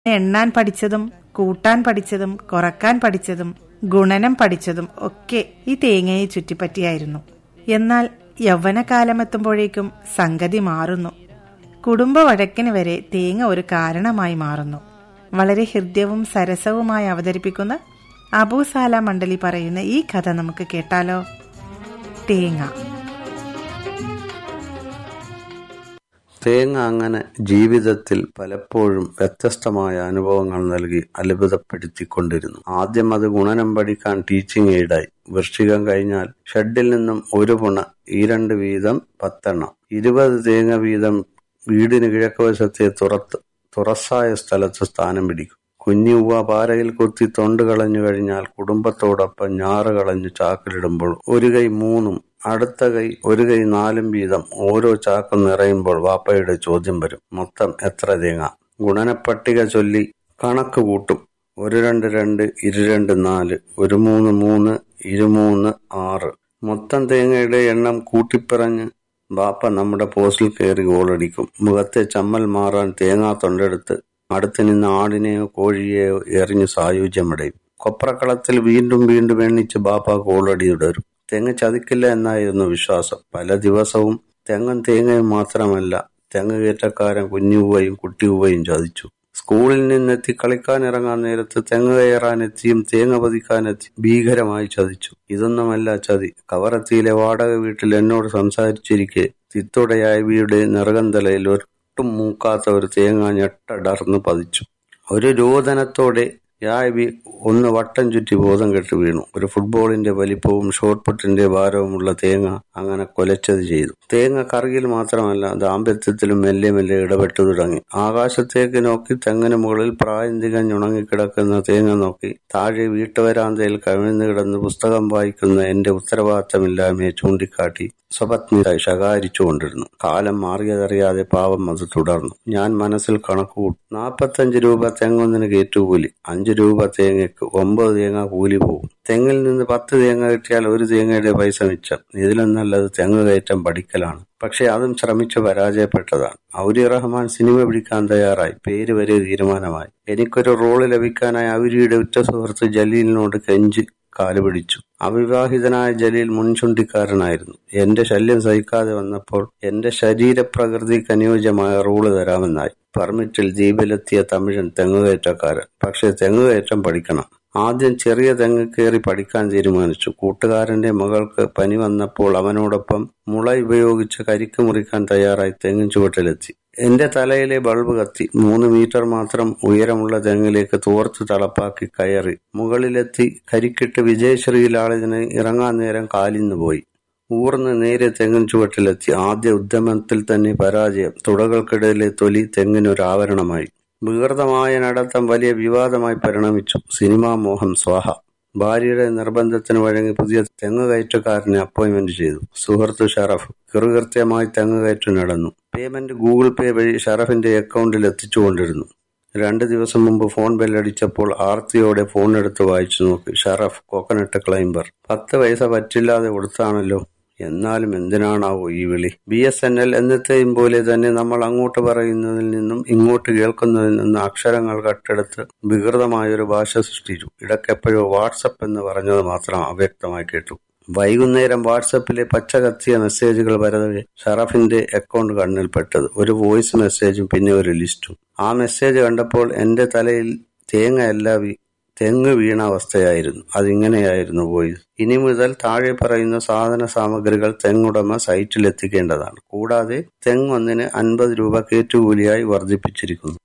എണ്ണാൻ പഠിച്ചതും കൂട്ടാൻ പഠിച്ചതും കുറക്കാൻ പഠിച്ചതും ഗുണനം പഠിച്ചതും ഒക്കെ ഈ തേങ്ങയെ ചുറ്റിപ്പറ്റിയായിരുന്നു എന്നാൽ യൗവനകാലമെത്തുമ്പോഴേക്കും സംഗതി മാറുന്നു കുടുംബ വഴക്കിന് വരെ തേങ്ങ ഒരു കാരണമായി മാറുന്നു വളരെ ഹൃദ്യവും സരസവുമായി അവതരിപ്പിക്കുന്ന അബൂസാല മണ്ഡലി പറയുന്ന ഈ കഥ നമുക്ക് കേട്ടാലോ തേങ്ങ തേങ്ങ അങ്ങനെ ജീവിതത്തിൽ പലപ്പോഴും വ്യത്യസ്തമായ അനുഭവങ്ങൾ നൽകി അത്ഭുതപ്പെടുത്തിക്കൊണ്ടിരുന്നു ആദ്യം അത് ഗുണനം പഠിക്കാൻ ടീച്ചിങ് എയ്ഡായി വൃശ്ചികം കഴിഞ്ഞാൽ ഷെഡിൽ നിന്നും ഒരു പുണ ഈ രണ്ട് വീതം പത്തെണ്ണം ഇരുപത് തേങ്ങ വീതം വീടിന് കിഴക്കുവശത്തെ തുറത്ത് തുറസായ സ്ഥലത്ത് സ്ഥാനം പിടിക്കും കുഞ്ഞുവ പാരയിൽ കുത്തി തൊണ്ട് കളഞ്ഞു കഴിഞ്ഞാൽ കുടുംബത്തോടൊപ്പം ഞാറ് കളഞ്ഞ് ചാക്കിലിടുമ്പോൾ ഒരു കൈ മൂന്നും അടുത്ത കൈ ഒരു കൈ നാലും വീതം ഓരോ ചാക്കും നിറയുമ്പോൾ വാപ്പയുടെ ചോദ്യം വരും മൊത്തം എത്ര തേങ്ങ ഗുണനപ്പട്ടിക ചൊല്ലി കണക്ക് കൂട്ടും ഒരു രണ്ട് രണ്ട് ഇരു രണ്ട് നാല് ഒരു മൂന്ന് മൂന്ന് ഇരുമൂന്ന് ആറ് മൊത്തം തേങ്ങയുടെ എണ്ണം കൂട്ടിപ്പറഞ്ഞ് ബാപ്പ നമ്മുടെ പോസ്റ്റിൽ കയറി ഗോളടിക്കും മുഖത്തെ ചമ്മൽ മാറാൻ തേങ്ങാ തൊണ്ടെടുത്ത് അടുത്ത് നിന്ന് ആടിനെയോ കോഴിയെയോ എറിഞ്ഞ് സായുജ്യമടയും കൊപ്രക്കളത്തിൽ വീണ്ടും വീണ്ടും എണ്ണിച്ച് ബാപ്പ ഗോളടി തുടരും തെങ്ങ് ചതിക്കില്ല എന്നായിരുന്നു വിശ്വാസം പല ദിവസവും തെങ്ങും തേങ്ങയും മാത്രമല്ല തെങ്ങ് കയറ്റക്കാരൻ കുഞ്ഞുവയും കുട്ടിയുവയും ചതിച്ചു സ്കൂളിൽ നിന്നെത്തി കളിക്കാൻ ഇറങ്ങാൻ നേരത്ത് തെങ്ങ് കയറാനെത്തിയും തേങ്ങ പതിക്കാനെത്തി ഭീകരമായി ചതിച്ചു ഇതൊന്നുമല്ല ചതി കവറത്തിയിലെ വാടക വീട്ടിൽ എന്നോട് സംസാരിച്ചിരിക്കെ തിത്തുടയായ വീട് നിറകന്തലയിൽ ഒട്ടും മൂക്കാത്ത ഒരു തേങ്ങ ഞെട്ടടർന്ന് പതിച്ചു ഒരു രോദനത്തോടെ യായബി ഒന്ന് വട്ടം ചുറ്റി ബോധം കെട്ട് വീണു ഒരു ഫുട്ബോളിന്റെ വലിപ്പവും ഷോട്ട് പുട്ടിന്റെ ഭാരവുമുള്ള തേങ്ങ അങ്ങനെ കൊലച്ചത് ചെയ്തു തേങ്ങ കറിയിൽ മാത്രമല്ല ദാമ്പത്യത്തിലും മെല്ലെ മെല്ലെ ഇടപെട്ടു തുടങ്ങി ആകാശത്തേക്ക് നോക്കി തെങ്ങിന് മുകളിൽ പ്രായം തികഞ്ഞുണങ്ങിക്കിടക്കുന്ന തേങ്ങ നോക്കി താഴെ വീട്ടുവരാന്തയിൽ കവിഴ്ന്നു കിടന്ന് പുസ്തകം വായിക്കുന്ന എന്റെ ഉത്തരവാദിത്തമില്ലായ്മയെ ചൂണ്ടിക്കാട്ടി സ്വപത്നിയായി ശകാരിച്ചുകൊണ്ടിരുന്നു കാലം മാറിയതറിയാതെ പാവം അത് തുടർന്നു ഞാൻ മനസ്സിൽ കണക്കുകൂട്ടി നാൽപ്പത്തഞ്ച് രൂപ തെങ്ങൊന്നിന് കയറ്റുകൂലി അഞ്ചു രൂപ തേങ്ങയ്ക്ക് ഒമ്പത് തേങ്ങ കൂലി പോകും തെങ്ങിൽ നിന്ന് പത്ത് തേങ്ങ കിട്ടിയാൽ ഒരു തേങ്ങയുടെ പൈസ മിച്ചം ഇതിലും നല്ലത് തെങ്ങ് കയറ്റം പഠിക്കലാണ് പക്ഷെ അതും ശ്രമിച്ചു പരാജയപ്പെട്ടതാണ് ഔരി റഹ്മാൻ സിനിമ പിടിക്കാൻ തയ്യാറായി പേര് വരെ തീരുമാനമായി എനിക്കൊരു റോള് ലഭിക്കാനായി ഔരിയുടെ ഉറ്റ സുഹൃത്ത് ജലീലിനോട് കെഞ്ചി കാലുപിടിച്ചു അവിവാഹിതനായ ജലീൽ മുൻചുണ്ടിക്കാരനായിരുന്നു എന്റെ ശല്യം സഹിക്കാതെ വന്നപ്പോൾ എന്റെ ശരീരപ്രകൃതിക്ക് അനുയോജ്യമായ റോള് തരാമെന്നായി പെർമിറ്റിൽ ദ്വീപിലെത്തിയ തമിഴൻ തെങ്ങുകയറ്റക്കാരൻ പക്ഷെ തെങ്ങുകയറ്റം പഠിക്കണം ആദ്യം ചെറിയ തെങ്ങ് കയറി പഠിക്കാൻ തീരുമാനിച്ചു കൂട്ടുകാരന്റെ മകൾക്ക് പനി വന്നപ്പോൾ അവനോടൊപ്പം മുള ഉപയോഗിച്ച് കരിക്ക് മുറിക്കാൻ തയ്യാറായി തെങ്ങിൻ ചുവട്ടിലെത്തി എന്റെ തലയിലെ ബൾബ് കത്തി മൂന്ന് മീറ്റർ മാത്രം ഉയരമുള്ള തെങ്ങിലേക്ക് തോർത്ത് തളപ്പാക്കി കയറി മുകളിലെത്തി കരിക്കിട്ട് വിജയശ്രീലാളിന് ഇറങ്ങാൻ നേരം കാലിന്ന് പോയി ഊർന്ന് നേരെ തെങ്ങിൻ ചുവട്ടിലെത്തി ആദ്യ ഉദ്യമത്തിൽ തന്നെ പരാജയം തുടകൾക്കിടയിലെ തൊലി തെങ്ങിനൊരാവരണമായി വികൃതമായ നടത്തം വലിയ വിവാദമായി പരിണമിച്ചു സിനിമാ മോഹം സ്വാഹ ഭാര്യയുടെ നിർബന്ധത്തിന് വഴങ്ങി പുതിയ തെങ്ങ് കയറ്റുകാരനെ അപ്പോയിന്റ്മെന്റ് ചെയ്തു സുഹൃത്ത് ഷറഫ് കൃകൃത്യമായി തെങ്ങ് കയറ്റം നടന്നു പേയ്മെന്റ് ഗൂഗിൾ പേ വഴി ഷറഫിന്റെ അക്കൗണ്ടിൽ എത്തിച്ചുകൊണ്ടിരുന്നു രണ്ട് ദിവസം മുമ്പ് ഫോൺ ബെല്ലടിച്ചപ്പോൾ ആർത്തിയോടെ ഫോൺ എടുത്ത് വായിച്ചു നോക്കി ഷറഫ് കോക്കനട്ട് ക്ലൈംബർ പത്ത് പൈസ പറ്റില്ലാതെ കൊടുത്താണല്ലോ എന്നാലും എന്തിനാണാവോ ഈ വിളി ബി എസ് എൻ എൽ എന്നത്തെയും പോലെ തന്നെ നമ്മൾ അങ്ങോട്ട് പറയുന്നതിൽ നിന്നും ഇങ്ങോട്ട് കേൾക്കുന്നതിൽ നിന്ന് അക്ഷരങ്ങൾ കട്ടെടുത്ത് വികൃതമായൊരു ഭാഷ സൃഷ്ടിച്ചു ഇടയ്ക്കെപ്പോഴോ വാട്സപ്പ് എന്ന് പറഞ്ഞത് മാത്രം അവ്യക്തമായി കേട്ടു വൈകുന്നേരം വാട്സപ്പിലെ പച്ച കത്തിയ മെസ്സേജുകൾ വരവെ ഷറഫിന്റെ അക്കൗണ്ട് കണ്ണിൽപ്പെട്ടത് ഒരു വോയിസ് മെസ്സേജും പിന്നെ ഒരു ലിസ്റ്റും ആ മെസ്സേജ് കണ്ടപ്പോൾ എന്റെ തലയിൽ തേങ്ങയല്ല തെങ്ങ് വീണ അവസ്ഥയായിരുന്നു അതിങ്ങനെയായിരുന്നു വോയിസ് ഇനി മുതൽ താഴെ പറയുന്ന സാധന സാമഗ്രികൾ തെങ്ങുടമ സൈറ്റിൽ എത്തിക്കേണ്ടതാണ് കൂടാതെ തെങ്ങൊന്നിന് അൻപത് രൂപ കയറ്റുകൂലിയായി വർദ്ധിപ്പിച്ചിരിക്കുന്നു